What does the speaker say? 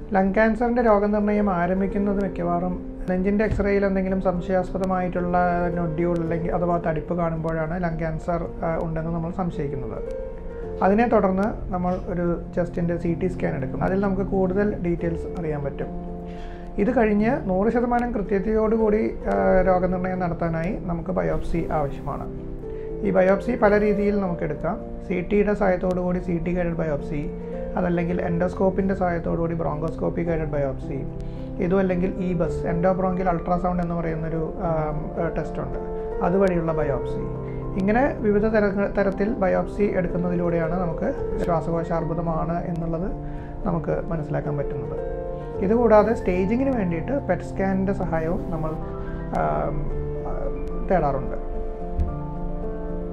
lung ക്യാൻസറിൻ്റെ രോഗനിർണയം ആരംഭിക്കുന്നത് മിക്കവാറും നെഞ്ചിൻ്റെ എക്സ്റേയിൽ എന്തെങ്കിലും സംശയാസ്പദമായിട്ടുള്ള നൊഡ്യൂൾ അല്ലെങ്കിൽ അഥവാ തടിപ്പ് കാണുമ്പോഴാണ് ലങ് ക്യാൻസർ ആ, ഉണ്ടെന്ന് നമ്മൾ സംശയിക്കുന്നത് അതിനെ തുടർന്ന് നമ്മൾ ഒരു ചെസ്റ്റിൻ്റെ സി ടി സ്കാൻ എടുക്കും അതിൽ നമുക്ക് കൂടുതൽ ഡീറ്റെയിൽസ് അറിയാൻ പറ്റും ഇത് കഴിഞ്ഞ് നൂറ് ശതമാനം കൃത്യതയോടുകൂടി ആ, രോഗനിർണയം നടത്താനായി നമുക്ക് ബയോപ്സി ആവശ്യമാണ് ഈ ബയോപ്സി പല രീതിയിൽ നമുക്ക് എടുക്കാം സി ടിയുടെ സഹായത്തോടു കൂടി സി ടി ഗൈഡഡ് ബയോപ്സി അതല്ലെങ്കിൽ എൻഡോസ്കോപ്പിൻ്റെ സഹായത്തോടു കൂടി ബ്രോങ്കോസ്കോപ്പി ഗൈഡഡ് ബയോപ്സി ഇതും അല്ലെങ്കിൽ ഇ ബസ് എൻഡോബ്രോങ്കിൽ അൾട്രാസൗണ്ട് എന്ന് പറയുന്നൊരു ടെസ്റ്റ് ഉണ്ട് അതുവഴിയുള്ള ബയോപ്സി ഇങ്ങനെ വിവിധ തര തരത്തിൽ ബയോപ്സി എടുക്കുന്നതിലൂടെയാണ് നമുക്ക് ശ്വാസകോശാർബുദമാണ് എന്നുള്ളത് നമുക്ക് മനസ്സിലാക്കാൻ പറ്റുന്നത് ഇതുകൂടാതെ സ്റ്റേജിങ്ങിന് വേണ്ടിയിട്ട് പെറ്റ് സ്കാനിൻ്റെ സഹായവും നമ്മൾ ആം, ആ, തേടാറുണ്ട്